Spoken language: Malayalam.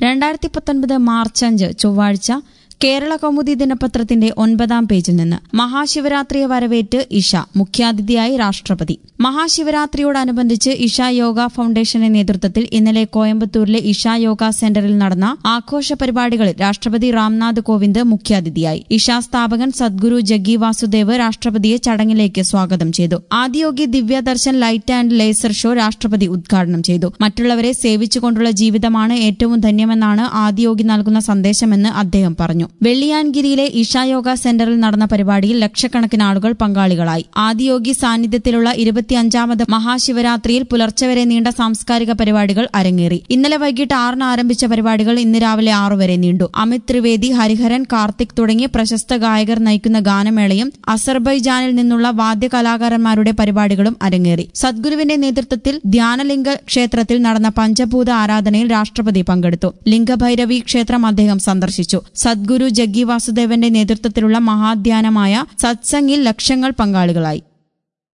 രണ്ടായിരത്തി പത്തൊൻപത് മാർച്ച് അഞ്ച് ചൊവ്വാഴ്ച കേരള കൗമുദി ദിനപത്രത്തിന്റെ ഒൻപതാം പേജിൽ നിന്ന് മഹാശിവരാത്രിയെ വരവേറ്റ് ഇഷ മുഖ്യാതിഥിയായി രാഷ്ട്രപതി മഹാശിവരാത്രിയോടനുബന്ധിച്ച് ഇഷ യോഗ ഫൌണ്ടേഷന്റെ നേതൃത്വത്തിൽ ഇന്നലെ കോയമ്പത്തൂരിലെ ഇഷ യോഗ സെന്ററിൽ നടന്ന ആഘോഷ പരിപാടികളിൽ രാഷ്ട്രപതി രാംനാഥ് കോവിന്ദ് മുഖ്യാതിഥിയായി ഇഷ സ്ഥാപകൻ സദ്ഗുരു ജഗ്ഗി വാസുദേവ് രാഷ്ട്രപതിയെ ചടങ്ങിലേക്ക് സ്വാഗതം ചെയ്തു Adiyogi Divyadarshan light and laser show രാഷ്ട്രപതി ഉദ്ഘാടനം ചെയ്തു മറ്റുള്ളവരെ സേവിച്ചുകൊണ്ടുള്ള ജീവിതമാണ് ഏറ്റവും ധന്യമെന്നാണ് ആദിയോഗി നൽകുന്ന സന്ദേശമെന്ന് അദ്ദേഹം പറഞ്ഞു വെള്ളിയാൻഗിരിയിലെ ഇഷായോഗ സെന്ററിൽ നടന്ന പരിപാടിയിൽ ലക്ഷക്കണക്കിന് ആളുകൾ പങ്കാളികളായി ആദിയോഗി സാന്നിധ്യത്തിലുള്ള ഇരുപത്തിയഞ്ചാമത് മഹാശിവരാത്രിയിൽ പുലർച്ചെ വരെ നീണ്ട സാംസ്കാരിക പരിപാടികൾ അരങ്ങേറി ഇന്നലെ വൈകിട്ട് ആറിന് ആരംഭിച്ച പരിപാടികൾ ഇന്ന് രാവിലെ ആറു വരെ നീണ്ടു അമിത് ത്രിവേദി ഹരിഹരൻ കാർത്തിക് തുടങ്ങി പ്രശസ്ത ഗായകർ നയിക്കുന്ന ഗാനമേളയും അസർബൈജാനിൽ നിന്നുള്ള വാദ്യകലാകാരന്മാരുടെ പരിപാടികളും അരങ്ങേറി സദ്ഗുരുവിന്റെ നേതൃത്വത്തിൽ ധ്യാനലിംഗ ക്ഷേത്രത്തിൽ നടന്ന പഞ്ചഭൂത ആരാധനയിൽ രാഷ്ട്രപതി പങ്കെടുത്തു ലിംഗഭൈരവി ക്ഷേത്രം അദ്ദേഹം സന്ദർശിച്ചു സദ്ഗുരു ജഗ്ഗി വാസുദേവന്റെ നേതൃത്വത്തിലുള്ള മഹാധ്യാനമായ സത്സംഗിൽ ലക്ഷങ്ങൾ പങ്കാളികളായി